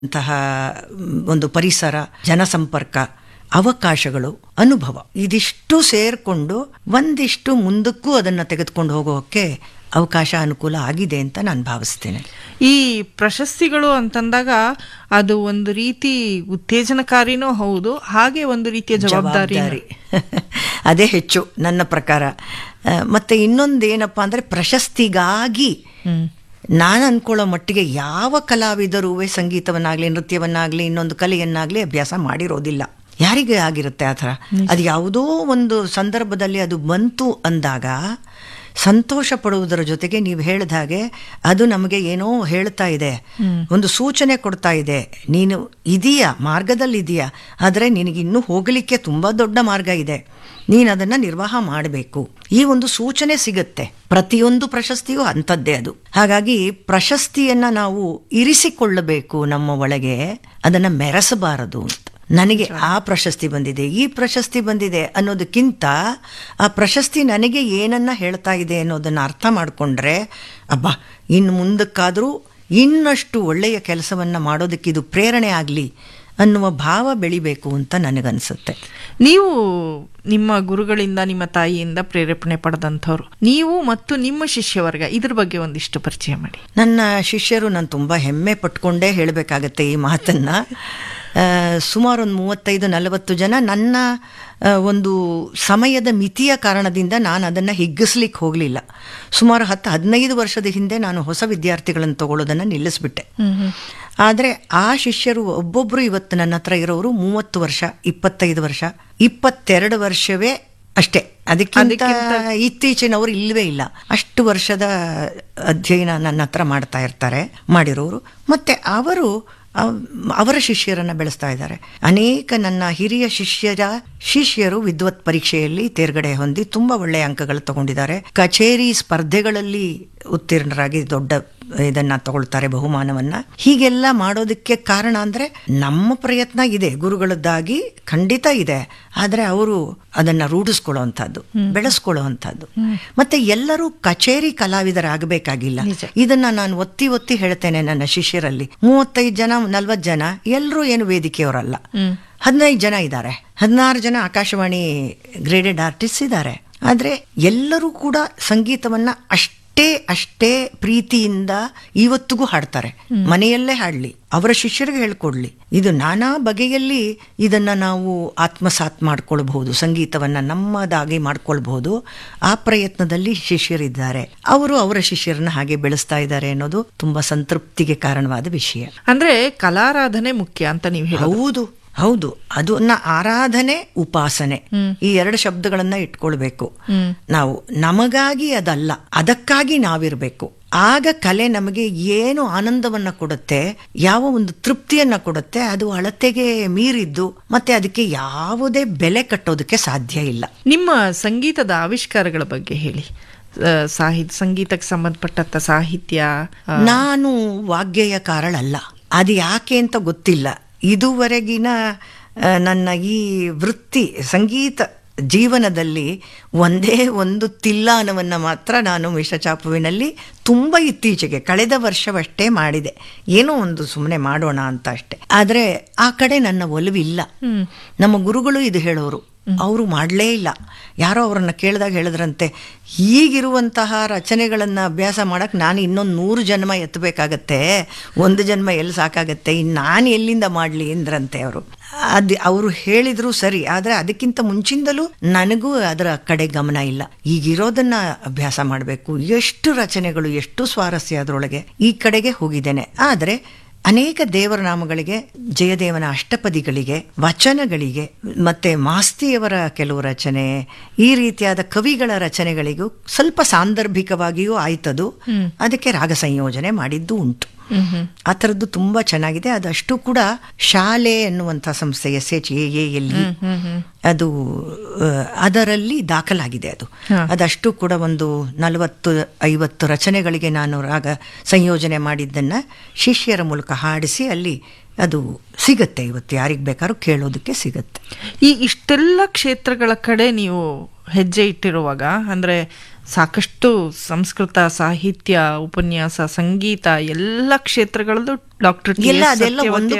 ಅಂತಹ ಒಂದು ಪರಿಸರ ಜನಸಂಪರ್ಕ ಅವಕಾಶಗಳು ಅನುಭವ ಇದಿಷ್ಟು ಸೇರ್ಕೊಂಡು ಒಂದಿಷ್ಟು ಮುಂದಕ್ಕೂ ಅದನ್ನು ತೆಗೆದುಕೊಂಡು ಹೋಗೋಕ್ಕೆ ಅವಕಾಶ ಅನುಕೂಲ ಆಗಿದೆ ಅಂತ ನಾನು ಭಾವಿಸ್ತೇನೆ ಈ ಪ್ರಶಸ್ತಿಗಳು ಅಂತಂದಾಗ ಅದು ಒಂದು ರೀತಿ ಉತ್ತೇಜನಕಾರಿನೂ ಹೌದು ಹಾಗೆ ಒಂದು ರೀತಿಯ ಜವಾಬ್ದಾರಿ ಜವಾಬ್ದಾರಿ ಅದೇ ಹೆಚ್ಚು ನನ್ನ ಪ್ರಕಾರ ಆ, ಮತ್ತೆ ಇನ್ನೊಂದು ಏನಪ್ಪ ಅಂದ್ರೆ ಪ್ರಶಸ್ತಿಗಾಗಿ ನಾನು ಅನ್ಕೊಳ್ಳೋ ಮಟ್ಟಿಗೆ ಯಾವ ಕಲಾವಿದರೂ ಸಂಗೀತವನ್ನಾಗ್ಲಿ ನೃತ್ಯವನ್ನಾಗ್ಲಿ ಇನ್ನೊಂದು ಕಲೆಯನ್ನಾಗ್ಲಿ ಅಭ್ಯಾಸ ಮಾಡಿರೋದಿಲ್ಲ ಯಾರಿಗೆ ಆಗಿರುತ್ತೆ ಆ ಥರ ಅದು ಯಾವುದೋ ಒಂದು ಸಂದರ್ಭದಲ್ಲಿ ಅದು ಬಂತು ಅಂದಾಗ ಸಂತೋಷ ಪಡುವುದರ ಜೊತೆಗೆ ನೀವು ಹೇಳಿದ ಹಾಗೆ ಅದು ನಮಗೆ ಏನೋ ಹೇಳ್ತಾ ಇದೆ ಒಂದು ಸೂಚನೆ ಕೊಡ್ತಾ ಇದೆ ನೀನು ಇದೀಯಾ ಮಾರ್ಗದಲ್ಲಿ ಇದೆಯಾ ಆದರೆ ನಿನಗಿನ್ನೂ ಹೋಗಲಿಕ್ಕೆ ತುಂಬ ದೊಡ್ಡ ಮಾರ್ಗ ಇದೆ ನೀನು ಅದನ್ನು ನಿರ್ವಾಹ ಮಾಡಬೇಕು ಈ ಒಂದು ಸೂಚನೆ ಸಿಗುತ್ತೆ ಪ್ರತಿಯೊಂದು ಪ್ರಶಸ್ತಿಯೂ ಅಂಥದ್ದೇ ಅದು ಹಾಗಾಗಿ ಪ್ರಶಸ್ತಿಯನ್ನ ನಾವು ಇರಿಸಿಕೊಳ್ಳಬೇಕು ನಮ್ಮ ಒಳಗೆ ಅದನ್ನು ಮೆರೆಸಬಾರದು ಅಂತ ನನಗೆ ಆ ಪ್ರಶಸ್ತಿ ಬಂದಿದೆ ಈ ಪ್ರಶಸ್ತಿ ಬಂದಿದೆ ಅನ್ನೋದಕ್ಕಿಂತ ಆ ಪ್ರಶಸ್ತಿ ನನಗೆ ಏನನ್ನ ಹೇಳ್ತಾ ಇದೆ ಅನ್ನೋದನ್ನ ಅರ್ಥ ಮಾಡಿಕೊಂಡ್ರೆ ಅಬ್ಬಾ ಇನ್ನು ಮುಂದಕ್ಕಾದರೂ ಇನ್ನಷ್ಟು ಒಳ್ಳೆಯ ಕೆಲಸವನ್ನ ಮಾಡೋದಕ್ಕೆ ಇದು ಪ್ರೇರಣೆ ಆಗಲಿ ಅನ್ನುವ ಭಾವ ಬೆಳಿಬೇಕು ಅಂತ ನನಗನ್ಸುತ್ತೆ ನೀವು ನಿಮ್ಮ ಗುರುಗಳಿಂದ ನಿಮ್ಮ ತಾಯಿಯಿಂದ ಪ್ರೇರೇಪಣೆ ಪಡೆದಂಥವ್ರು ನೀವು ಮತ್ತು ನಿಮ್ಮ ಶಿಷ್ಯವರ್ಗ ಇದ್ರ ಬಗ್ಗೆ ಒಂದಿಷ್ಟು ಪರಿಚಯ ಮಾಡಿ ನನ್ನ ಶಿಷ್ಯರು ನಾನು ತುಂಬ ಹೆಮ್ಮೆ ಪಟ್ಕೊಂಡೇ ಹೇಳಬೇಕಾಗತ್ತೆ ಈ ಮಾತನ್ನ ಆ, ಸುಮಾರು ಒಂದು ಮೂವತ್ತೈದು ನಲವತ್ತು ಜನ ನನ್ನ ಆ, ಒಂದು ಸಮಯದ ಮಿತಿಯ ಕಾರಣದಿಂದ ನಾನು ಅದನ್ನು ಹಿಗ್ಗಿಸ್ಲಿಕ್ಕೆ ಹೋಗಲಿಲ್ಲ ಸುಮಾರು ಹತ್ತು ಹದಿನೈದು ವರ್ಷದ ಹಿಂದೆ ನಾನು ಹೊಸ ವಿದ್ಯಾರ್ಥಿಗಳನ್ನು ತಗೊಳ್ಳೋದನ್ನು ನಿಲ್ಲಿಸ್ಬಿಟ್ಟೆ ಆದರೆ ಆ ಶಿಷ್ಯರು ಒಬ್ಬೊಬ್ಬರು ಇವತ್ತು ನನ್ನ ಹತ್ರ ಇರೋರು ಮೂವತ್ತು ವರ್ಷ ಇಪ್ಪತ್ತೈದು ವರ್ಷ ಇಪ್ಪತ್ತೆರಡು ವರ್ಷವೇ ಅಷ್ಟೇ ಅದಕ್ಕಿಂತ ಇತ್ತೀಚಿನವರು ಇಲ್ಲವೇ ಇಲ್ಲ ಅಷ್ಟು ವರ್ಷದ ಅಧ್ಯಯನ ನನ್ನ ಹತ್ರ ಮಾಡ್ತಾ ಇರ್ತಾರೆ ಮಾಡಿರೋರು ಮತ್ತೆ ಅವರು ಅವ್- ಅವರ ಶಿಷ್ಯರನ್ನ ಬೆಳೆಸ್ತಾ ಇದ್ದಾರೆ ಅನೇಕ ನನ್ನ ಹಿರಿಯ ಶಿಷ್ಯರ ಶಿಷ್ಯರು ವಿದ್ವತ್ ಪರೀಕ್ಷೆಯಲ್ಲಿ ತೇರ್ಗಡೆ ಹೊಂದಿ ತುಂಬಾ ಒಳ್ಳೆಯ ಅಂಕಗಳು ತಗೊಂಡಿದ್ದಾರೆ ಕಚೇರಿ ಸ್ಪರ್ಧೆಗಳಲ್ಲಿ ಉತ್ತೀರ್ಣರಾಗಿ ದೊಡ್ಡ ಇದನ್ನ ತಗೊಳ್ತಾರೆ ಬಹುಮಾನವನ್ನ ಹೀಗೆಲ್ಲ ಮಾಡೋದಕ್ಕೆ ಕಾರಣ ಅಂದ್ರೆ ನಮ್ಮ ಪ್ರಯತ್ನ ಇದೆ ಗುರುಗಳದ್ದಾಗಿ ಖಂಡಿತ ಇದೆ ಆದ್ರೆ ಅವರು ಅದನ್ನ ರೂಢಿಸ್ಕೊಳ್ಳುವಂಥದ್ದು ಬೆಳೆಸ್ಕೊಳ್ಳುವಂಥದ್ದು ಮತ್ತೆ ಎಲ್ಲರೂ ಕಚೇರಿ ಕಲಾವಿದರಾಗಬೇಕಾಗಿಲ್ಲ ಇದನ್ನ ನಾನು ಒತ್ತಿ ಒತ್ತಿ ಹೇಳ್ತೇನೆ ನನ್ನ ಶಿಷ್ಯರಲ್ಲಿ ಮೂವತ್ತೈದು ಜನ ನಲ್ವತ್ತು ಜನ ಎಲ್ಲರೂ ಏನು ವೇದಿಕೆಯವರಲ್ಲ ಹದಿನೈದು ಜನ ಇದ್ದಾರೆ ಹದಿನಾರು ಜನ ಆಕಾಶವಾಣಿ ಗ್ರೇಡೆಡ್ ಆರ್ಟಿಸ್ಟ್ ಇದ್ದಾರೆ ಆದ್ರೆ ಎಲ್ಲರೂ ಕೂಡ ಸಂಗೀತವನ್ನ ಅಷ್ಟೇ ಅಷ್ಟೇ ಪ್ರೀತಿಯಿಂದ ಇವತ್ತಿಗೂ ಹಾಡ್ತಾರೆ ಮನೆಯಲ್ಲೇ ಹಾಡ್ಲಿ ಅವರ ಶಿಷ್ಯರಿಗೆ ಹೇಳ್ಕೊಡ್ಲಿ ಇದು ನಾನಾ ಬಗೆಯಲ್ಲಿ ಇದನ್ನ ನಾವು ಆತ್ಮಸಾತ್ ಮಾಡ್ಕೊಳ್ಬಹುದು ಸಂಗೀತವನ್ನ ನಮ್ಮದಾಗಿ ಮಾಡ್ಕೊಳ್ಬಹುದು ಆ ಪ್ರಯತ್ನದಲ್ಲಿ ಶಿಷ್ಯರಿದ್ದಾರೆ ಅವರು ಅವರ ಶಿಷ್ಯರನ್ನ ಹಾಗೆ ಬೆಳೆಸ್ತಾ ಇದ್ದಾರೆ ಅನ್ನೋದು ತುಂಬಾ ಸಂತೃಪ್ತಿಗೆ ಕಾರಣವಾದ ವಿಷಯ ಅಂದ್ರೆ ಕಲಾರಾಧನೆ ಮುಖ್ಯ ಅಂತ ನೀವು ಹೇಳಿ ಹೌದು ಹೌದು ಅದನ್ನ ಆರಾಧನೆ ಉಪಾಸನೆ ಈ ಎರಡು ಶಬ್ದಗಳನ್ನ ಇಟ್ಕೊಳ್ಬೇಕು ನಾವು ನಮಗಾಗಿ ಅದಲ್ಲ ಅದಕ್ಕಾಗಿ ನಾವಿರ್ಬೇಕು ಆಗ ಕಲೆ ನಮಗೆ ಏನು ಆನಂದವನ್ನ ಕೊಡುತ್ತೆ ಯಾವ ಒಂದು ತೃಪ್ತಿಯನ್ನ ಕೊಡುತ್ತೆ ಅದು ಅಳತೆಗೆ ಮೀರಿದ್ದು ಮತ್ತೆ ಅದಕ್ಕೆ ಯಾವುದೇ ಬೆಲೆ ಕಟ್ಟೋದಕ್ಕೆ ಸಾಧ್ಯ ಇಲ್ಲ ನಿಮ್ಮ ಸಂಗೀತದ ಆವಿಷ್ಕಾರಗಳ ಬಗ್ಗೆ ಹೇಳಿ ಸಾಹಿತ್ಯ ಸಂಗೀತಕ್ಕೆ ಸಂಬಂಧಪಟ್ಟಂತ ಸಾಹಿತ್ಯ ಆ, ನಾನು ವಾಗ್ಗೇಯಕಾರಳಲ್ಲ ಅದು ಯಾಕೆ ಅಂತ ಗೊತ್ತಿಲ್ಲ ಇದುವರೆಗಿನ ಆ, ನನ್ನ ಈ ವೃತ್ತಿ ಸಂಗೀತ ಜೀವನದಲ್ಲಿ ಒಂದೇ ಒಂದು ತಿಲ್ಲಾನವನ್ನು ಮಾತ್ರ ನಾನು ಮಿಷಚಾಪುವಿನಲ್ಲಿ ತುಂಬ ಇತ್ತೀಚೆಗೆ ಕಳೆದ ವರ್ಷವಷ್ಟೇ ಮಾಡಿದೆ ಏನೋ ಒಂದು ಸುಮ್ಮನೆ ಮಾಡೋಣ ಅಂತ ಅಷ್ಟೆ ಆದರೆ ಆ ಕಡೆ ನನ್ನ ಒಲವಿಲ್ಲ ನಮ್ಮ ಗುರುಗಳು ಇದು ಹೇಳೋರು ಅವರು ಮಾಡಲೇ ಇಲ್ಲ ಯಾರೋ ಅವರನ್ನ ಕೇಳಿದಾಗ ಹೇಳಿದ್ರಂತೆ ಈಗಿರುವಂತಹ ರಚನೆಗಳನ್ನು ಅಭ್ಯಾಸ ಮಾಡಕ್ಕೆ ನಾನು ಇನ್ನೊಂದು ನೂರು ಜನ್ಮ ಎತ್ತಬೇಕಾಗತ್ತೆ ಒಂದು ಜನ್ಮ ಎಲ್ಲಿ ಸಾಕಾಗತ್ತೆ ಇನ್ನು ನಾನು ಎಲ್ಲಿಂದ ಮಾಡಲಿ ಎಂದ್ರಂತೆ ಅವರು ಅದು ಅವರು ಹೇಳಿದ್ರು ಸರಿ ಆದರೆ ಅದಕ್ಕಿಂತ ಮುಂಚಿಂದಲೂ ನನಗೂ ಅದರ ಕಡೆ ಗಮನ ಇಲ್ಲ ಈಗಿರೋದನ್ನ ಅಭ್ಯಾಸ ಮಾಡಬೇಕು ಎಷ್ಟು ರಚನೆಗಳು ಎಷ್ಟು ಸ್ವಾರಸ್ಯ ಅದರೊಳಗೆ ಈ ಕಡೆಗೆ ಹೋಗಿದ್ದೇನೆ ಆದರೆ ಅನೇಕ ದೇವರ ನಾಮಗಳಿಗೆ ಜಯದೇವನ ಅಷ್ಟಪದಿಗಳಿಗೆ ವಚನಗಳಿಗೆ ಮತ್ತೆ ಮಾಸ್ತಿಯವರ ಕೆಲವು ರಚನೆ ಈ ರೀತಿಯಾದ ಕವಿಗಳ ರಚನೆಗಳಿಗೂ ಸ್ವಲ್ಪ ಸಾಂದರ್ಭಿಕವಾಗಿಯೂ ಆಯ್ತದು ಅದಕ್ಕೆ ರಾಗ ಸಂಯೋಜನೆ ಮಾಡಿದ್ದು ಉಂಟು ಆ ಥರದ್ದು ತುಂಬಾ ಚೆನ್ನಾಗಿದೆ ಅದಷ್ಟು ಕೂಡ ಶಾಲೆ ಎನ್ನುವಂಥ ಸಂಸ್ಥೆ S H A A L E ಅದು ಆ, ಅದರಲ್ಲಿ ದಾಖಲಾಗಿದೆ ಅದು ಅದಷ್ಟು ಕೂಡ ಒಂದು ನಲವತ್ತು ಐವತ್ತು ರಚನೆಗಳಿಗೆ ನಾನು ರಾಗ ಸಂಯೋಜನೆ ಮಾಡಿದ್ದನ್ನ ಶಿಷ್ಯರ ಮೂಲಕ ಹಾಡಿಸಿ ಅಲ್ಲಿ ಅದು ಸಿಗತ್ತೆ ಇವತ್ತು ಯಾರಿಗೆ ಬೇಕಾದ್ರೂ ಕೇಳೋದಕ್ಕೆ ಸಿಗತ್ತೆ ಈ ಇಷ್ಟೆಲ್ಲ ಕ್ಷೇತ್ರಗಳ ಕಡೆ ನೀವು ಹೆಜ್ಜೆ ಇಟ್ಟಿರುವಾಗ ಅಂದ್ರೆ ಸಾಕಷ್ಟು ಸಂಸ್ಕೃತ ಸಾಹಿತ್ಯ ಉಪನ್ಯಾಸ ಸಂಗೀತ ಎಲ್ಲ ಕ್ಷೇತ್ರಗಳಲ್ಲೂ ಡಾಕ್ಟರ್ ಎಲ್ಲ ಅದೆಲ್ಲ ಒಂದು